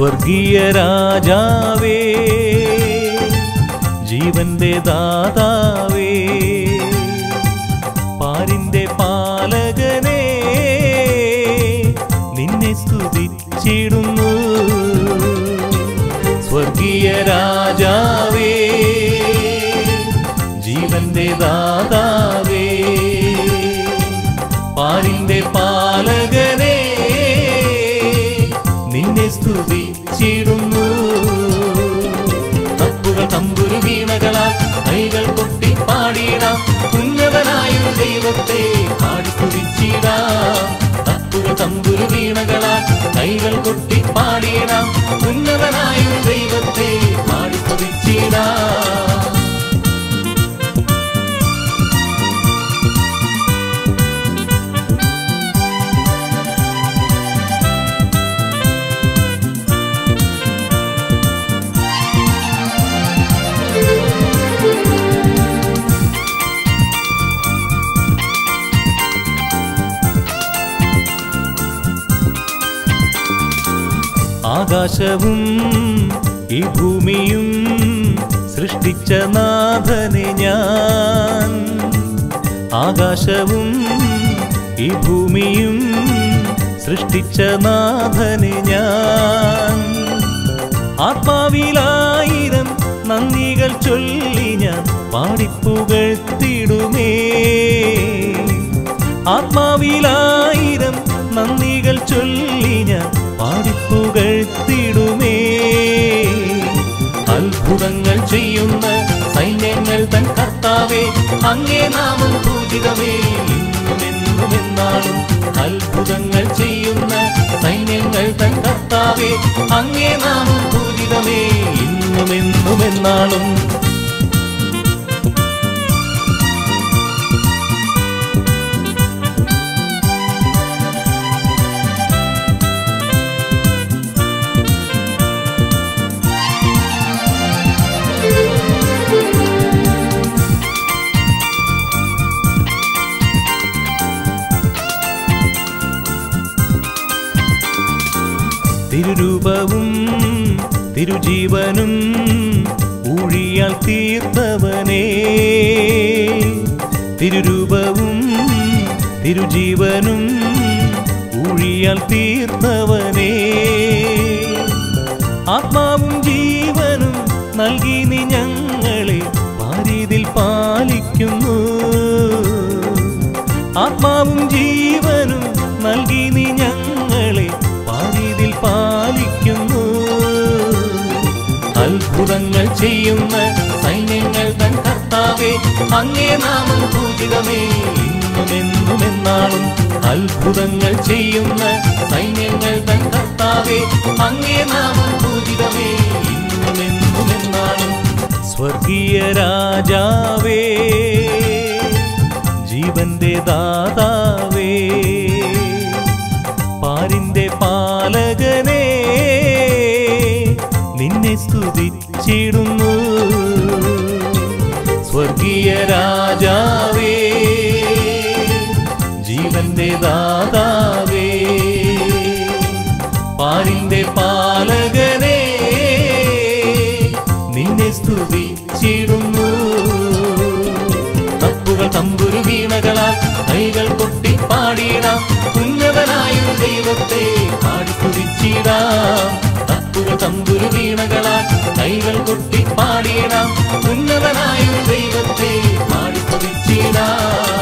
സ്വർഗീയ രാജാവേ ജീവന്റെ ദാതാവേ പാരിന്റെ പാലകനേ നിന്നെ സ്തുതിച്ചിടുന്നു സ്വർഗീയ രാജാവേ ജീവന്റെ ദാതാവേ പാരിന്റെ പാലകനേ നിന്നെ സ്തുതിച്ചിടുന്നു തപ്പുകൾ തമ്പുരു വീണകളാൽ കൈകൾ കൊട്ടി പാടിയിടാം ഉന്നതനായൊരു ദൈവത്തെ പാടി സ്തുതിച്ചിടാം തപ്പുകൾ തമ്പുരു വീണകളാൽ കൈകൾ കൊട്ടി പാടിയിടാം ഉന്നതനായൊരു ദൈവത്തെ പാടി സ്തുതിച്ചിടാം ആകാശവും ഈ ഭൂമിയും സൃഷ്ടിച്ച നാഥനെ ഞാൻ ആകാശവും ഈ ഭൂമിയും സൃഷ്ടിച്ച നാഥനെ ഞാൻ ആത്മാവിലായിരം നന്ദികൾ ചൊല്ലി ഞാൻ പാടിപ്പുകഴ്ത്തിടുമേ ആത്മാവിലായിരം നന്ദികൾ ചൊല്ലി ഞാൻ പാടിപ്പുകഴ്ത്തിടുമേ അത്ഭുതങ്ങൾ ചെയ്യുന്ന സൈന്യങ്ങൾ തൻ കർത്താവേ അങ്ങേ നാമം പൂജിതമേ ഇന്നും എന്നും എന്നാളും അത്ഭുതങ്ങൾ ചെയ്യുന്ന സൈന്യങ്ങൾ തൻ കർത്താവേ അങ്ങേ നാമം പൂജിതമേ ഇന്നും എന്നും എന്നാളും തിരുരൂപവും തിരുജീവനും ഊഴിയാൽ തീർത്തവനേ തിരുരൂപവും തിരുജീവനും ഊഴിയാൽ തീർത്തവനേ ആത്മാവും ജീവനും നൽകി നീ ഞങ്ങളെ പാരീതിൽ പാലിക്കുന്നു ആത്മാവും ജീവനും നൽകി നീ ഞങ്ങളെ പാരീതിൽ പാലിക്കുന്നു അത്ഭുതങ്ങൾ ചെയ്യുന്ന സൈന്യങ്ങൾ തൻ കർത്താവേ അങ്ങേ നാമം പൂജിതമേ ഇന്നും എന്നും എന്നാളും അത്ഭുതങ്ങൾ ചെയ്യുന്ന സൈന്യങ്ങൾ തൻ കർത്താവേ അങ്ങേ നാമം പൂജിതമേ ഇന്നും എന്നും എന്നാളും സ്വർഗീയ രാജാവേ ജീവന്റെ ദാതാവേ പാരിന്റെ പാലകനേ നിന്നെ സ്തുതിച്ചിടുന്നു സ്വർഗീയ രാജാവേ ജീവന്റെ ദാതാവേ പാരിന്റെ പാലകനേ നിന്നെ സ്തുതിച്ചിടുന്നു തപ്പുകൾ തമ്പുരു വീണകളാൽ കൈകൾ കൊട്ടി പാടിയിടാം ഉന്നതനായൊരു ദൈവത്തെ പാടി സ്തുതിച്ചിടാം തപ്പുകൾ തമ്പുരു വീണകളാൽ കൈകൾ കൊട്ടി പാടിയിടാം ഉന്നതനായൊരു ദൈവത്തെ പാടി സ്തുതിച്ചിടാം